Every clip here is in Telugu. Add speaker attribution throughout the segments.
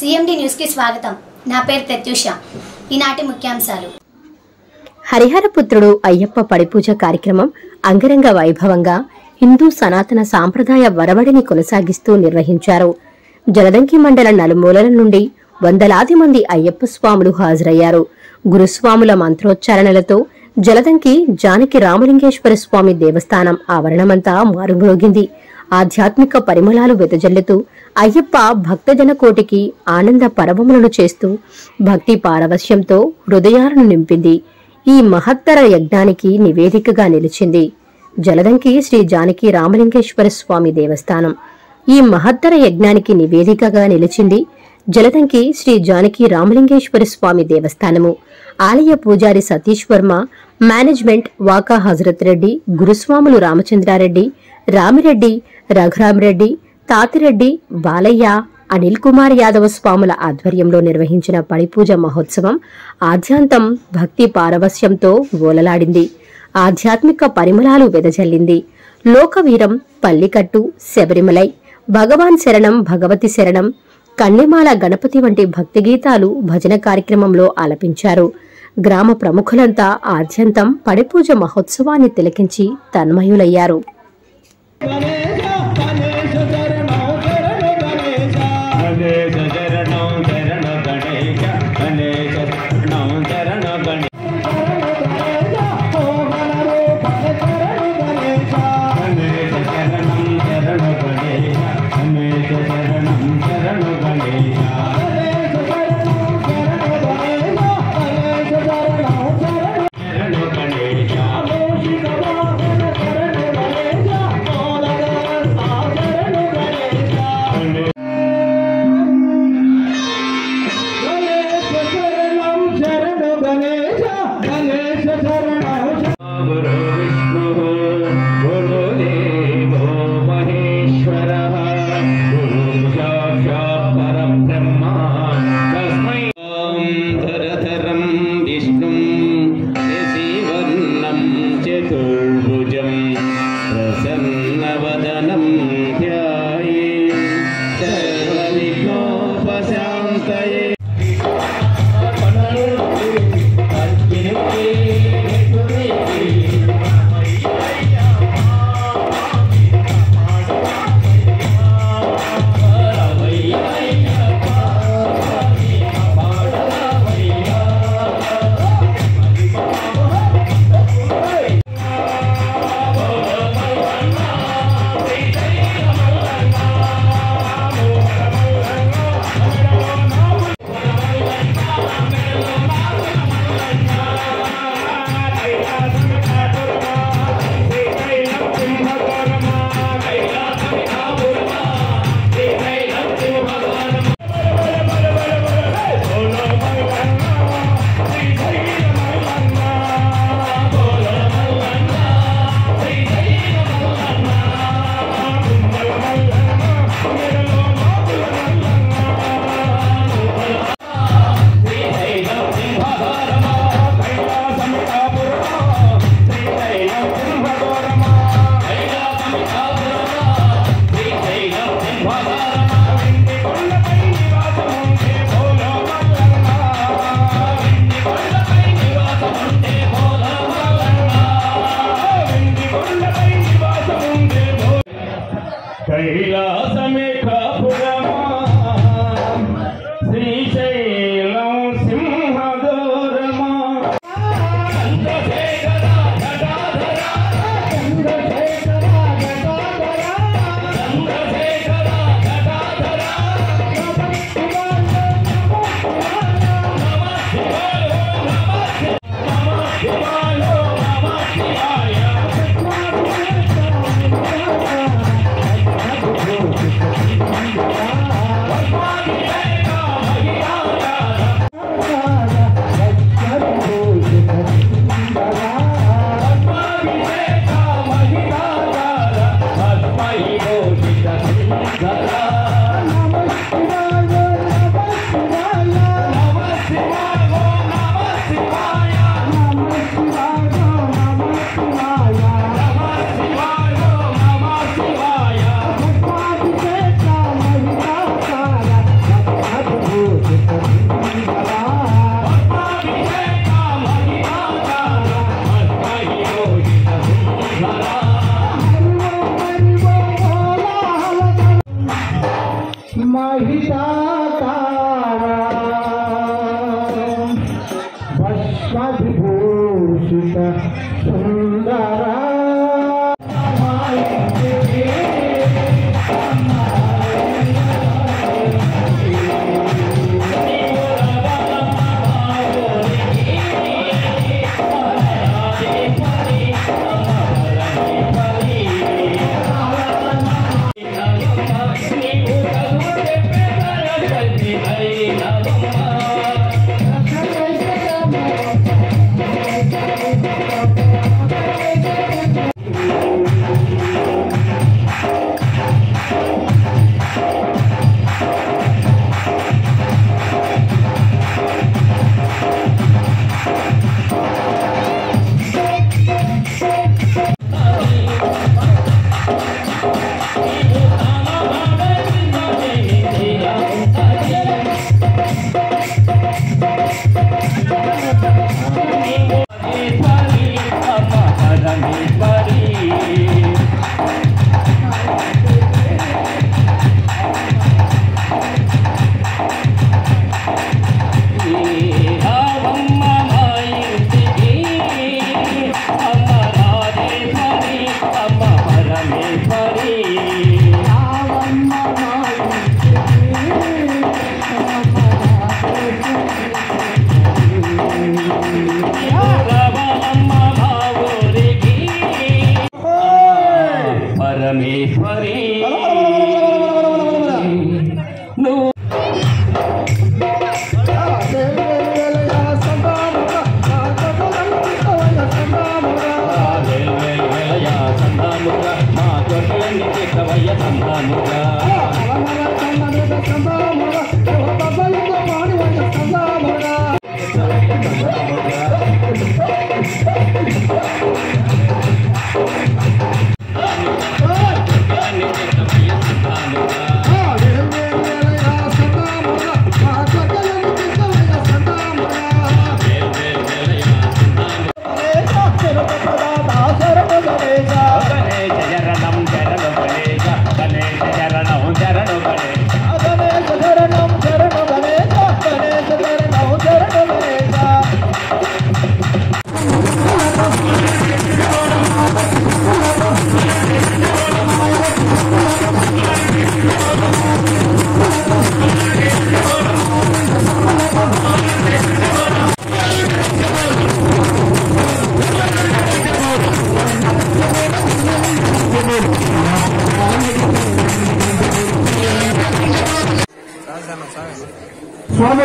Speaker 1: సిఎండి న్యూస్కి స్వాగతం నా పేరు ప్రత్యూష ఈనాటి ముఖ్యాంశాలు
Speaker 2: హరిహరపుత్రుడు అయ్యప్ప పడిపూజ కార్యక్రమం అంగరంగ వైభవంగా హిందూ సనాతన సాంప్రదాయ వరవడిని కొనసాగిస్తూ నిర్వహించారు జలదంకి మండల నలుమూలల నుండి వందలాది మంది అయ్యప్ప స్వాములు హాజరయ్యారు గురుస్వాముల మంత్రోచ్చారణలతో జలదంకి జానకి రామలింగేశ్వర స్వామి దేవస్థానం ఆవరణమంతా మారుమ్రోగింది ఆధ్యాత్మిక పరిమళాలు వెదజల్లుతూ అయ్యప్ప భక్తజన కోటికి ఆనంద పరవములను చేస్తూ భక్తి పారవశ్యంతో హృదయాలను నింపింది ఈ మహత్తర యజ్ఞానికి నివేదికగా నిలిచింది జలదంకి శ్రీ జానకి రామలింగేశ్వర స్వామి దేవస్థానం ఈ మహత్తర యజ్ఞానికి నివేదికగా నిలిచింది జలదంకి శ్రీ జానకి రామలింగేశ్వర స్వామి దేవస్థానము ఆలయ పూజారి సతీష్ వర్మ మేనేజ్మెంట్ వాకా హజరత్ రెడ్డి గురుస్వాములు రామచంద్రారెడ్డి రామిరెడ్డి రఘురామిరెడ్డి తాతిరెడ్డి బాలయ్య అనిల్ కుమార్ యాదవ స్వాముల ఆధ్వర్యంలో నిర్వహించిన పడిపూజ మహోత్సవం ఆద్యాంతం భక్తి పారవస్యంతో ఓలలాడింది ఆధ్యాత్మిక పరిమళాలు వెదజల్లింది లోకవీరం పల్లికట్టు శబరిమలై భగవాన్ శరణం భగవతి శరణం కన్నెమాల గణపతి వంటి భక్తి గీతాలు భజన కార్యక్రమంలో ఆలపించారు గ్రామ ప్రముఖులంతా ఆద్యంతం పడిపూజ మహోత్సవాన్ని తిలకించి తన్మయులయ్యారు
Speaker 3: గణేశ చరణం చరణ గణేశ గణేశ చరణం చరణ గణేశ గణేశ చరణం చరణ గణేశ గణేశ చరణం చరణ గణేశ చరణ గణేశ गुरु विष्णुः गुरुदेवो महेश्वरः गुरु साक्षात् परब्रह्मा तस्मै ॐ धरधरं विष्णुं शशिवर्णं चतुर्भुजं प्रसन्नवदनं ध्याये सर्वविघ्नोपशान्तये పరమేశ్వరి నువ్వు సంధానుగా మా చోట్లన్నీ చిత్తవయ్య సంధానుగా గణేశ చరణం చరణు గణేశ గణేశ చరణం చరణు గణేశ
Speaker 4: స్వామి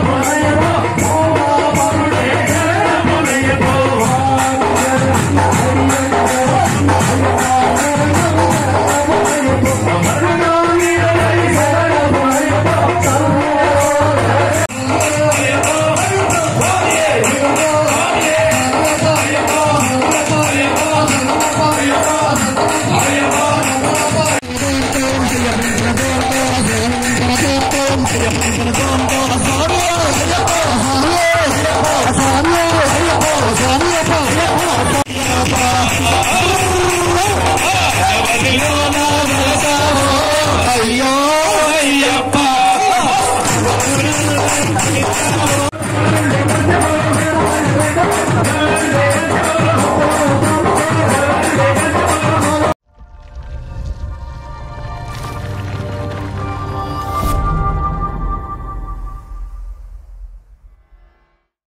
Speaker 5: ఆ
Speaker 4: గణేశ